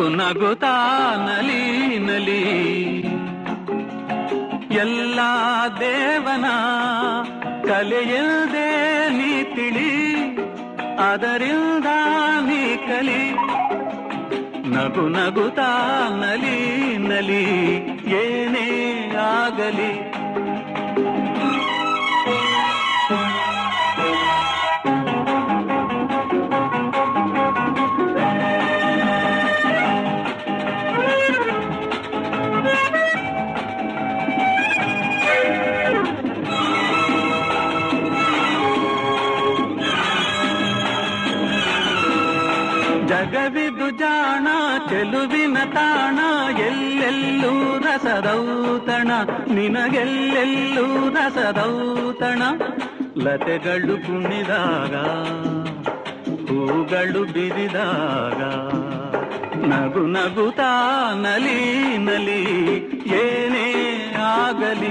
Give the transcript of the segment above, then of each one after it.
ನಗು ನಗುತ್ತಾ ನಲಿ ನಲಿ ಎಲ್ಲ ದೇವನ ಕಲೆಯಲ್ದೆ ನೀ ತಿಳಿ ಅದರಿಂದ ನೀ ಕಲಿ ನಗು ನಗುತ್ತಾ ನಲಿ ನಲಿ ಏನೇ ಆಗಲಿ ಜಗವಿದು ಜಾಣ ಚೆಲುವಿನ ತಾಣ ಎಲ್ಲೆಲ್ಲೂ ರಸದೌತಣ ನಿನಗೆಲ್ಲೆಲ್ಲೂ ರಸದೌತಣ ಲತೆಗಳು ಕುಣಿದಾಗ ಹೂಗಳು ಬಿರಿದಾಗ ನಗು ನಗುತ್ತಾ ನಲಿ ನಲಿ ಏನೇ ಆಗಲಿ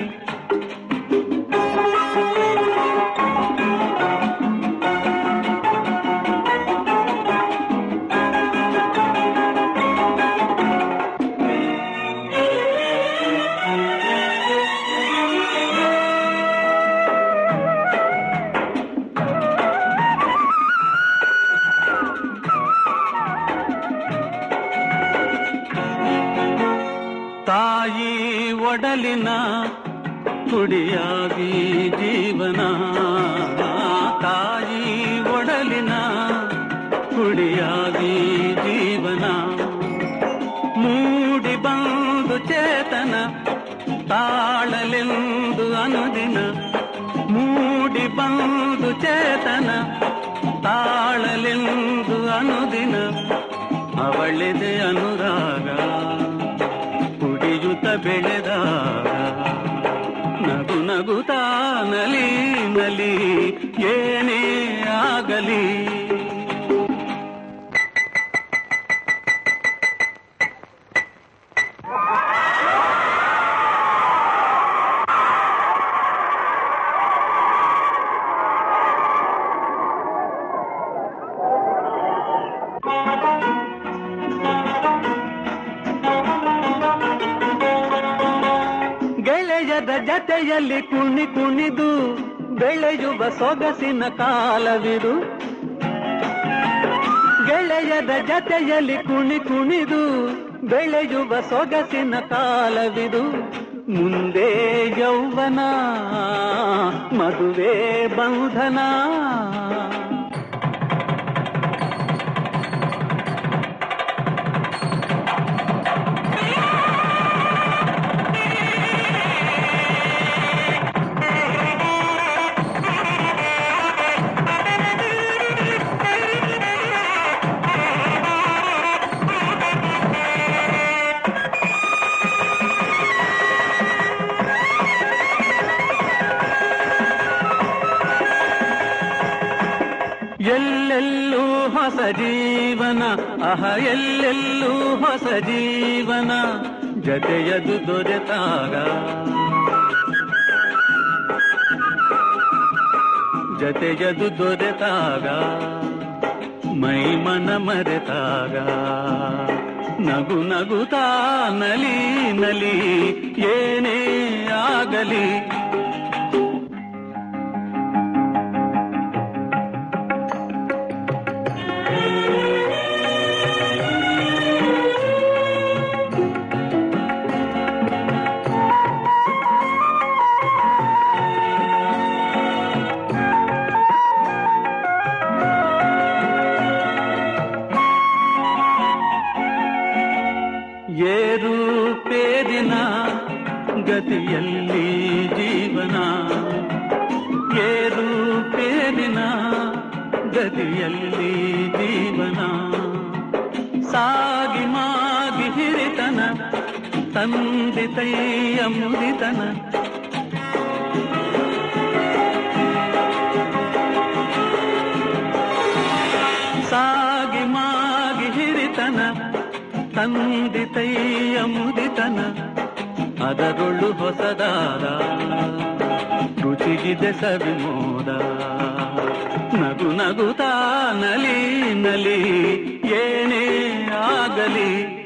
ತಾಯಿ ಒಡಲಿನ ಕುಡಿಯಾಗಿ ಜೀವನ ತಾಯಿ ಒಡಲಿನ ಕುಡಿಯಾಗಿ ಜೀವನ ಮೂಡಿ ಬಂದು ಚೇತನ ತಾಳಲೆಂದು ಅನುದಿನ ಮೂಡಿ ಬಂದು ಚೇತನ ತಾಳಲೆಂದು ಅನುದಿನ ಅವಳಿದೆ ಅನುರಾಗ ಕುಡಿಯುತ್ತ ಬೆಳೆದಾಗ ನಗು ನಗುತ್ತಾ ನಲಿ ನಲಿ ಏನೇ ಆಗಲಿ ಗೆಳೆಯದ ಜತೆಯಲ್ಲಿ ಕುಣಿ ಕುಣಿದು ಬೆಳೆಯುವ ಸೊಗಸಿನ ಕಾಲವಿದು ಗೆಳೆಯದ ಜತೆಯಲ್ಲಿ ಕುಣಿ ಕುಣಿದು ಬೆಳೆಯುವ ಸೊಗಸಿನ ಕಾಲವಿದು ಮುಂದೆ ಯೌವನ ಮದುವೆ ಬಂಧನ ಎಲ್ಲೆಲ್ಲೂ ಹೊಸ ಜೀವನ ಅಹ ಎಲ್ಲೆಲ್ಲೂ ಹೊಸ ಜೀವನ ಜತೆಯದು ದೊರೆತಾಗ ಜತೆಯದು ದೊರೆತಾಗ ಮೈ ಮನ ಮರೆತಾಗ ನಗು ನಗುತ್ತಾ ನಲಿ ನಲಿ ಏನೇ ಆಗಲಿ ಏರು ಪೇರಿನ ಗತಿಯಲ್ಲಿ ಜೀವನ ಏರು ಪೇರಿನ ಗತಿಯಲ್ಲಿ ಜೀವನ ಸಾಗಿ ಮಾಗಿ ಹಿರಿತನ ತಂದಿತೈಯ ಮುರಿತನ ಸಾಗಿ ಮಾಗಿ ಹಿರಿತನ ತಂದಿತೈಯ ಮುದಿತನ ಅದರೊಳು ಹೊಸದಾದ ರುಚಿಗಿದೆ ಸವಿಮೋದ ನಗು ನಗುತ್ತಾ ನಲಿ ನಲಿ ಏನೇ ಆಗಲಿ